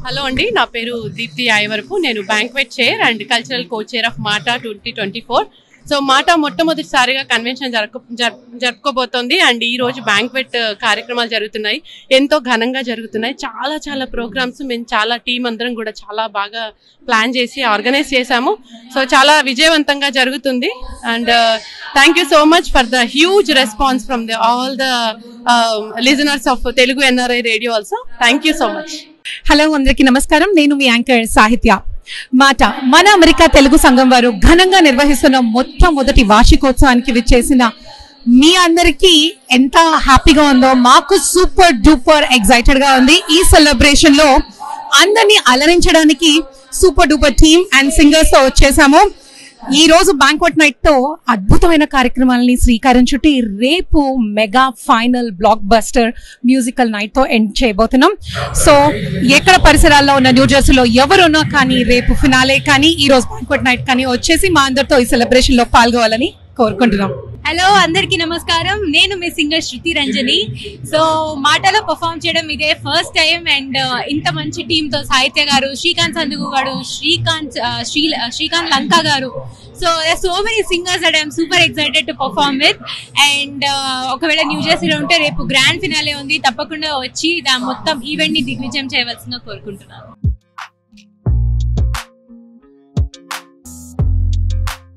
hello అండి నా పేరు దీప్తి ఆయవరపు నేను banquet chair and cultural co chair of MATA twenty twenty four so MATA మొట్టమొదటిసారిగా కన్వెన్షన్ జరుపు జరుపు- జరుపుకోబోతోంది అండ్ ఈ రోజు బ్యాంక్వెట్ కార్యక్రమాలు జరుగుతున్నాయి ఎంతో ఘనంగా జరుగుతున్నాయి చాలా చాలా ప్రోగ్రామ్స్ మేము చాలా టీం అందరం కూడా చాలా బాగా ప్లాన్ చేసి ఆర్గనైజ్ చేశాము సో చాలా విజయవంతంగా జరుగుతుంది and thank you so much for the huge response from the all the listeners of Telugu NRI radio also thank you so much hello అందరికీ నమస్కారం నేను మీ యాంకర్ సాహిత్య మాట మన అమెరికా తెలుగు సంఘం వారు ఘనంగా నిర్వహిస్తున్న మొట్టమొదటి వార్షికోత్సవానికి విచ్చేసిన మీ అందరికీ ఎంత హ్యాపీగా ఉందో మాకు సూపర్ డూపర్ ఎక్సైటెడ్ గా ఉంది ఈ సెలబ్రేషన్ లో అందరినీ అలరించడానికి super duper team and singers తో వచ్చేసాము ఈ రోజు బ్యాంక్వెట్ నైట్ తో అద్భుతమైన కార్యక్రమాలని శ్రీకారం చుట్టి రేపు mega final blockbuster musical night తో ఎండ్ చేయబోతున్నాం సో ఎక్కడ పరిసరాల్లో ఉన్న న్యూ జెర్సీలో ఎవరున్నా కానీ రేపు ఫినాలే కానీ ఈ రోజు బ్యాంక్వెట్ నైట్ కానీ వచ్చేసి మా అందరితో ఈ సెలబ్రేషన్ లో పాల్గొవాలని కోరుకుంటున్నాం హలో అందరికీ నమస్కారం నేను మీ సింగర్ శృతి రంజని సో మాటలో పర్ఫామ్ చేయడం ఇదే ఫస్ట్ టైం అండ్ ఇంత మంచి టీమ్ తో సాహిత్య గారు శ్రీకాంత్ సందుగు గారు శ్రీకాంత్ ఆ, Shri Srikanth Lanka garu so so many singers and I'm super excited to perform with and ఒకవేళ న్యూ జెర్సీలో ఉంటే రేపు గ్రాండ్ ఫినాలే ఉంది తప్పకుండా వచ్చి దా మొత్తం ఈవెంట్ ని దిగ్విజయం చేయవలసిందిగా కోరుకుంటున్నాను